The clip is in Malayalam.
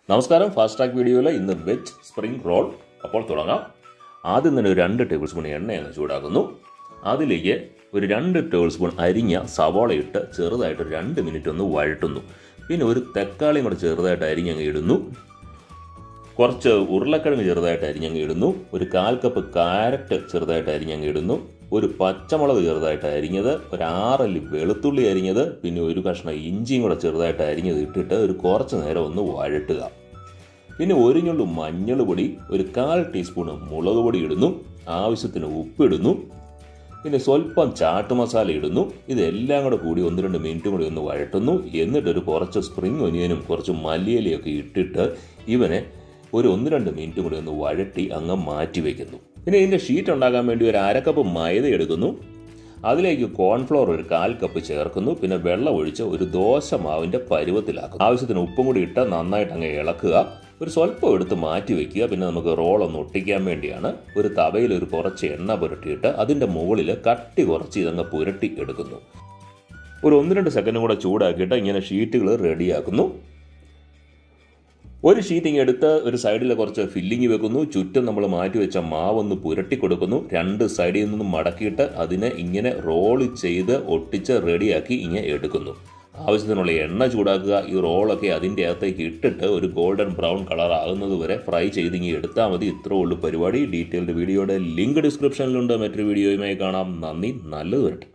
നമസ്കാരം ഫാസ്റ്റ് ട്രാക്ക് വീഡിയോയിൽ ഇന്ന് വെജ് സ്പ്രിംഗ് റോൾ അപ്പോൾ തുടങ്ങാം ആദ്യം തന്നെ ഒരു രണ്ട് ടേബിൾ സ്പൂൺ എണ്ണ അങ്ങ് ചൂടാക്കുന്നു അതിലേക്ക് ഒരു രണ്ട് ടേബിൾ സ്പൂൺ അരിഞ്ഞ സവാള ഇട്ട് ചെറുതായിട്ട് ഒരു രണ്ട് മിനിറ്റ് ഒന്ന് വഴട്ടുന്നു പിന്നെ ഒരു തക്കാളിയും കൂടെ ചെറുതായിട്ട് അരിഞ്ഞങ്ങ് ഇടുന്നു കുറച്ച് ഉരുളക്കിഴങ്ങ് ചെറുതായിട്ട് അരിഞ്ഞങ്ങ് ഇടുന്നു ഒരു കാൽ കപ്പ് കാരറ്റ് ചെറുതായിട്ട് അരിഞ്ഞങ്ങ് ഇടുന്നു ഒരു പച്ചമുളക് ചെറുതായിട്ട് അരിഞ്ഞത് ഒരു ആറല്ലി വെളുത്തുള്ളി അരിഞ്ഞത് പിന്നെ ഒരു കഷ്ണം ഇഞ്ചിയും കൂടെ ചെറുതായിട്ട് അരിഞ്ഞത് ഇട്ടിട്ട് ഒരു കുറച്ച് നേരം ഒന്ന് വഴട്ടുക പിന്നെ ഒരു ഞുള്ളു മഞ്ഞൾ പൊടി ഒരു കാൽ ടീസ്പൂൺ മുളക് പൊടി ഇടുന്നു ആവശ്യത്തിന് ഉപ്പിടുന്നു പിന്നെ സ്വല്പം ചാട്ട് മസാല ഇടുന്നു ഇതെല്ലാം കൂടെ കൂടി ഒന്ന് രണ്ട് മിനിറ്റും കൂടി ഒന്ന് വഴട്ടുന്നു എന്നിട്ടൊരു കുറച്ച് സ്പ്രിംഗ് ഒനിയനും കുറച്ച് മല്ലിയിലയൊക്കെ ഇട്ടിട്ട് ഇവനെ ഒരു ഒന്ന് രണ്ട് മിനിറ്റ് കൂടി ഒന്ന് വഴട്ടി അങ്ങ് മാറ്റി വയ്ക്കുന്നു പിന്നെ ഇതിൻ്റെ ഷീറ്റ് ഉണ്ടാക്കാൻ വേണ്ടി ഒരു അരക്കപ്പ് മൈദ എടുക്കുന്നു അതിലേക്ക് കോൺഫ്ലോർ ഒരു കാൽ കപ്പ് ചേർക്കുന്നു പിന്നെ വെള്ളം ഒഴിച്ച് ഒരു ദോശ മാവിൻ്റെ പരുവത്തിലാക്കും ആവശ്യത്തിന് ഉപ്പും കൂടി ഇട്ട് നന്നായിട്ട് അങ്ങ് ഇളക്കുക ഒരു സ്വല്പം എടുത്ത് മാറ്റി വയ്ക്കുക പിന്നെ നമുക്ക് റോൾ ഒന്ന് ഒട്ടിക്കാൻ വേണ്ടിയാണ് ഒരു തവയിൽ ഒരു കുറച്ച് എണ്ണ പുരട്ടിയിട്ട് അതിൻ്റെ മുകളിൽ കട്ടി കുറച്ച് ഇതങ്ങ് പുരട്ടി എടുക്കുന്നു ഒരു ഒന്ന് രണ്ട് സെക്കൻഡും കൂടെ ചൂടാക്കിയിട്ട് ഇങ്ങനെ ഷീറ്റുകൾ റെഡിയാക്കുന്നു ഒരു ഷീറ്റിംഗ് എടുത്ത് ഒരു സൈഡിൽ കുറച്ച് ഫില്ലിങ് വെക്കുന്നു ചുറ്റും നമ്മൾ മാറ്റി വെച്ച മാവൊന്ന് പുരട്ടി കൊടുക്കുന്നു രണ്ട് സൈഡിൽ നിന്നും മടക്കിയിട്ട് അതിനെ ഇങ്ങനെ റോൾ ചെയ്ത് ഒട്ടിച്ച് റെഡിയാക്കി ഇങ്ങനെ എടുക്കുന്നു ആവശ്യത്തിനുള്ള എണ്ണ ചൂടാക്കുക ഈ റോളൊക്കെ അതിൻ്റെ അകത്തേക്ക് ഇട്ടിട്ട് ഒരു ഗോൾഡൻ ബ്രൗൺ കളർ ആകുന്നത് വരെ ഫ്രൈ ചെയ്ത് ഇങ്ങനെ എടുത്താൽ മതി ഇത്രേ ഉള്ളൂ പരിപാടി ഡീറ്റെയിൽഡ് വീഡിയോയുടെ ലിങ്ക് ഡിസ്ക്രിപ്ഷനിലുണ്ട് മറ്റൊരു വീഡിയോയുമായി കാണാം നന്ദി നല്ലത് വരട്ടെ